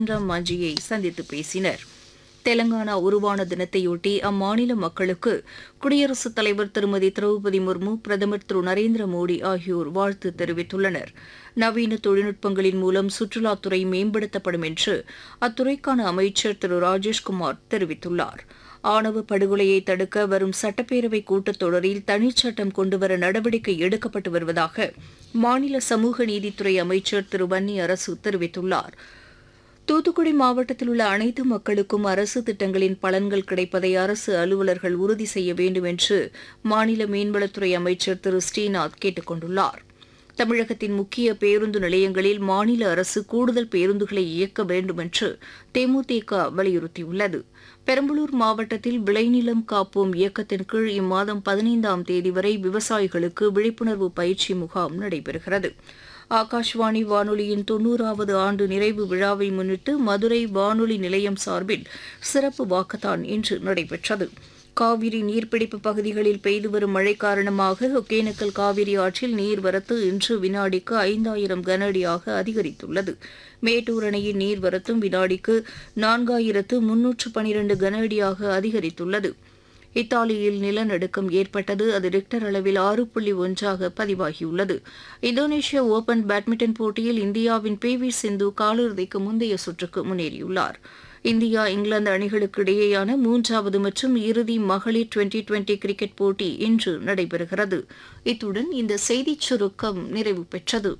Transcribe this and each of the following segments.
மாஞ்சியை சந்தித்து பேசினர் தெலங்கானா உருவான தினத்தையொட்டி அம்மாநில மக்களுக்கு குடியரசுத் தலைவர் திருமதி திரௌபதி முர்மு பிரதமர் திரு நரேந்திர மோடி ஆகியோர் வாழ்த்து தெரிவித்துள்ளனர் நவீன தொழில்நுட்பங்களின் மூலம் சுற்றுலாத்துறை மேம்படுத்தப்படும் என்று அத்துறைக்கான அமைச்சர் திரு ராஜேஷ்குமார் தெரிவித்துள்ளார் ஆணவ படுகொலையை தடுக்க வரும் சட்டப்பேரவை கூட்டத்தொடரில் தனிச்சட்டம் கொண்டுவர நடவடிக்கை எடுக்கப்பட்டு வருவதாக மாநில சமூக நீதித்துறை அமைச்சர் திரு வன்னி அரசு தெரிவித்துள்ளார் தூத்துக்குடி மாவட்டத்தில் உள்ள அனைத்து மக்களுக்கும் அரசு திட்டங்களின் பலன்கள் கிடைப்பதை அரசு அலுவலர்கள் உறுதி செய்ய வேண்டும் என்று மாநில மீன்வளத்துறை அமைச்சர் திரு ஸ்ரீநாத் கேட்டுக் கொண்டுள்ளார் தமிழகத்தின் முக்கிய பேருந்து நிலையங்களில் மாநில அரசு கூடுதல் பேருந்துகளை இயக்க வேண்டும் என்று தேமுதிக வலியுறுத்தியுள்ளது பெரம்பலூர் மாவட்டத்தில் விளைநிலம் காப்போம் இயக்கத்தின் கீழ் இம்மாதம் பதினைந்தாம் தேதி வரை விவசாயிகளுக்கு விழிப்புணர்வு பயிற்சி முகாம் நடைபெறுகிறது ஆகாஷ்வாணி வானொலியின் தொன்னூறாவது ஆண்டு நிறைவு விழாவை முன்னிட்டு மதுரை வானொலி நிலையம் சார்பில் சிறப்பு வாக்கத்தான் இன்று நடைபெற்றது காவிரி நீர்பிடிப்பு பகுதிகளில் பெய்து வரும் மழை காரணமாக ஒகேனக்கல் காவிரி ஆற்றில் நீர்வரத்து இன்று வினாடிக்கு ஐந்தாயிரம் கன அடியாக அதிகரித்துள்ளது மேட்டூர் அணையின் நீர்வரத்தும் வினாடிக்கு நான்காயிரத்து முன்னூற்று பனிரண்டு கன அடியாக அதிகரித்துள்ளது இத்தாலியில் நிலநடுக்கம் ஏற்பட்டது அது ரிக்டர் அளவில் ஆறு புள்ளி ஒன்றாக பதிவாகியுள்ளது இந்தோனேஷிய ஓபன் பேட்மிண்டன் போட்டியில் இந்தியாவின் பி வி சிந்து காலிறுதிக்கு முந்தைய சுற்றுக்கு முன்னேறியுள்ளார் இந்தியா இங்கிலாந்து அணிகளுக்கு இடையேயான மூன்றாவது மற்றும் இறுதி மகளிர் டுவெண்டி டுவெண்டி கிரிக்கெட் போட்டி இன்று நடைபெறுகிறது இத்துடன் இந்த செய்திச் சுருக்கம் நிறைவு பெற்றது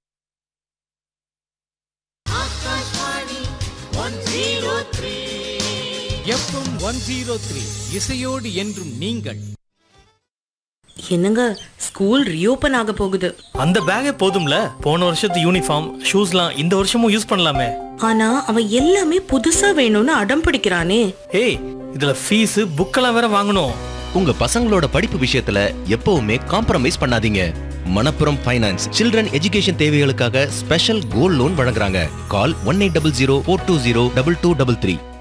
எஃப்எம் ஒன் ஜீரோ த்ரீ இசையோடு என்றும் நீங்கள் என்னங்க ஸ்கூல் ரீஓபன் ஆக போகுது அந்த பேக்கே போதும்ல போன வருஷத்து யூனிஃபார்ம் ஷூஸ்லாம் இந்த வருஷமும் யூஸ் பண்ணலாமே ஆனா அவன் எல்லாமே புதுசா வேணும்னு அடம் பிடிக்கிறானே ஏய் இதுல ஃபீஸ் புக்கெல்லாம் வேற வாங்கணும் உங்க பசங்களோட படிப்பு விஷயத்துல எப்பவுமே காம்ப்ரமைஸ் பண்ணாதீங்க மணப்புரம் ஃபைனான்ஸ் சில்ட்ரன் எஜுகேஷன் தேவைகளுக்காக ஸ்பெஷல் கோல்ட் லோன் வழங்குறாங்க call one eight double zero four two zero double two double three